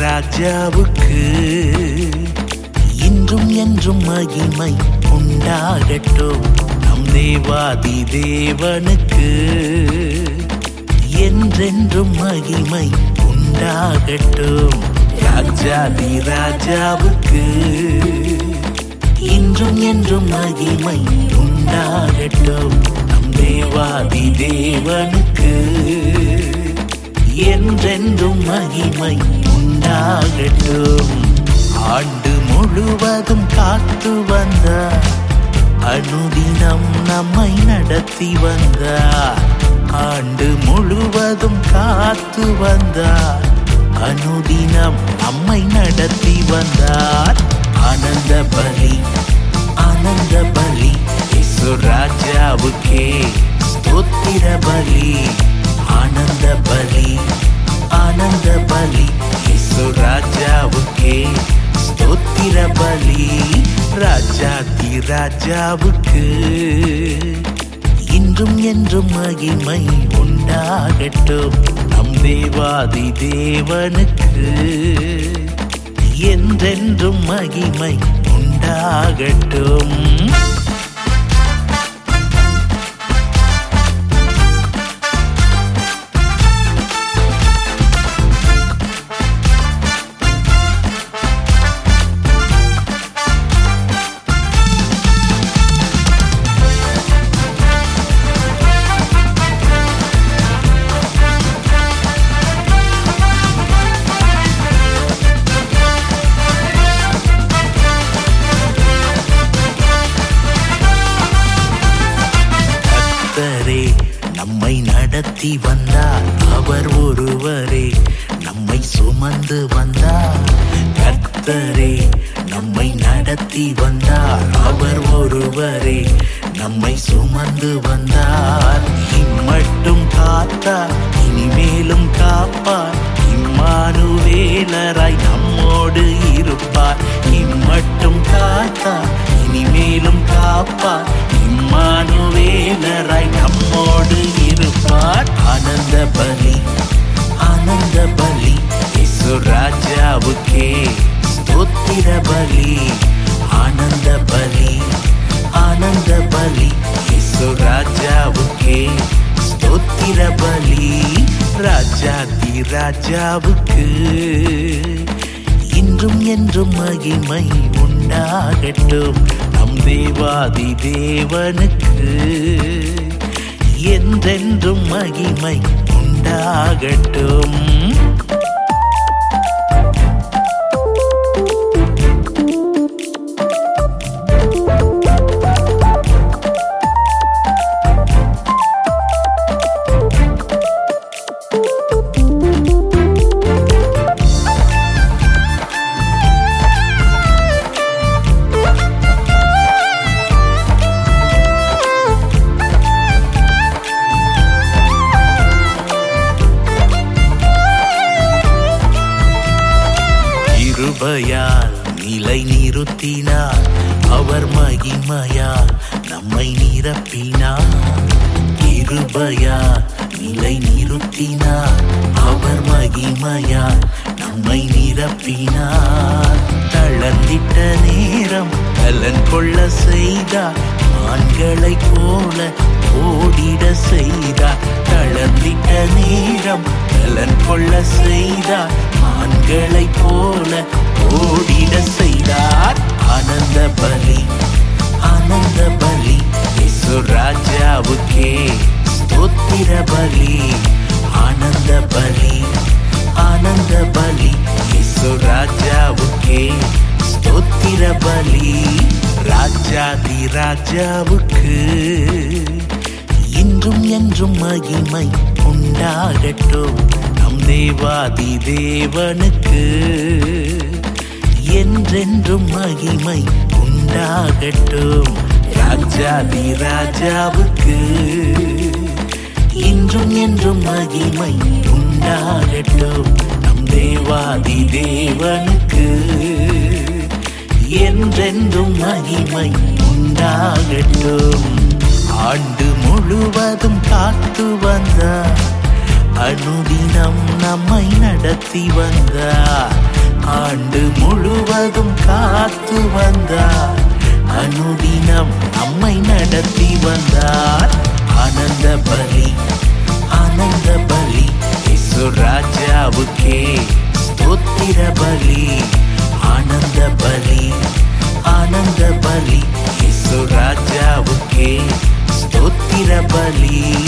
ராஜாவுக்கு இன்றும் என்றும் மகிமை உண்டாகட்டும் நம் தேவாதி தேவனுக்கு என்றென்றும் மகிமை உண்டாகட்டும் ராஜாதி ராஜாவுக்கு இன்றும் என்றும் மகிமை உண்டாகட்டும் நம் தேவாதி தேவனுக்கு என்றென்றும் மகிமை உண்டாகட்டும் ஆண்டு முழுவதும் காத்து வந்தார் அனுதினம் நம்மை நடத்தி வந்தார் ஆண்டு முழுவதும் காத்து வந்தார் அனுதினம் நம்மை நடத்தி வந்தார் ஆனந்த பலி ஆனந்த பலி இசு ராஜாவுக்கே ஸ்தோத்திர பலி ஆனந்த பலி ஆனந்த பலி இசு ராஜாவுக்கே ஸ்தோத்திர பலி ராஜாதி ராஜாவுக்கு இன்றும் என்றும் மகிமை உண்டாகட்டும் நம் தேவாதி தேவனுக்கு என்றென்றும் மகிமை உண்டாகட்டும் கர்த்தரே நம்மை நடத்தி வந்தார் அவர் ஒருவரே நம்மை சுமந்து வந்தார் கர்த்தரே நம்மை நடத்தி வந்தார் அவர் ஒருவரே நம்மை சுமந்து வந்தார் இம்மட்டும் காத்தார் இனிமேலும் காப்பார் இம்மானுவேலராய் நம்மோடு இருப்பார் இம்மட்டும் காத்தார் இனிமேலும் காப்பார் இம்மானுவேலராய் நம்மோடு இருப்பார் ஆனந்த பலி ஆனந்த பலி இசு ராஜாவுக்கே ஸ்தோத்திர பலி ஆனந்த பலி ஆனந்த பலி இசு ராஜாவுக்கே ஸ்தோத்திர பலி ராஜாதி ராஜாவுக்கு இன்றும் என்றும் மகிமை உண்டாகட்டும் நம் தேவாதி தேவனுக்கு என்றென்றும் மகிமை உண்டாகட்டும் கிருபையால் நிலை நிறுத்தினார் அவர் மகிமையால் நம்மை நிரப்பினார் கிருபையால் நிலை நிறுத்தினார் அவர் மகிமையால் நம்மை நிரப்பினார் தளர்ந்திட்ட நேரம் பலன் கொள்ள செய்தார் ஆண்களைப் போல ஓடிட செய்தார் தளர்ந்திட்ட நேரம் பலன் கொள்ள செய்தார் ஆண்களைப் போல ஓடிட செய்தார் ஆனந்த பலி ஆனந்த பலி இசு ராஜாவுக்கே ஸ்தோத்திர பலி ஆனந்த பலி ஆனந்த பலி இசு ராஜாவுக்கே ஸ்தோத்திர பலி ராஜாதி ராஜாவுக்கு இன்றும் என்றும் மகிமை உண்டாகட்டும் நம் தேவாதி தேவனுக்கு என்றென்றும் மகிமை உண்டாகட்டும் ராஜாதி ராஜாவுக்கு இன்றும் என்றும் மகிமை உண்டாகட்டும் நம் தேவாதி தேவனுக்கு என்றென்றும் மகிமை உண்டாகட்டும் ஆண்டு முழுவதும் காத்து வந்தார் அனுதினம் நம்மை நடத்தி வந்தார் ஆண்டு முழுவதும் காத்து வந்தார் அனுதினம் நம்மை நடத்தி வந்தார் ஆனந்த பலி ஆனந்த பலி இசு ராஜாவுக்கே ஸ்தோத்திர பலி ஆனந்த பலி ஆனந்த பலி இசு ராஜாவுக்கே ஸ்தோத்திர பலி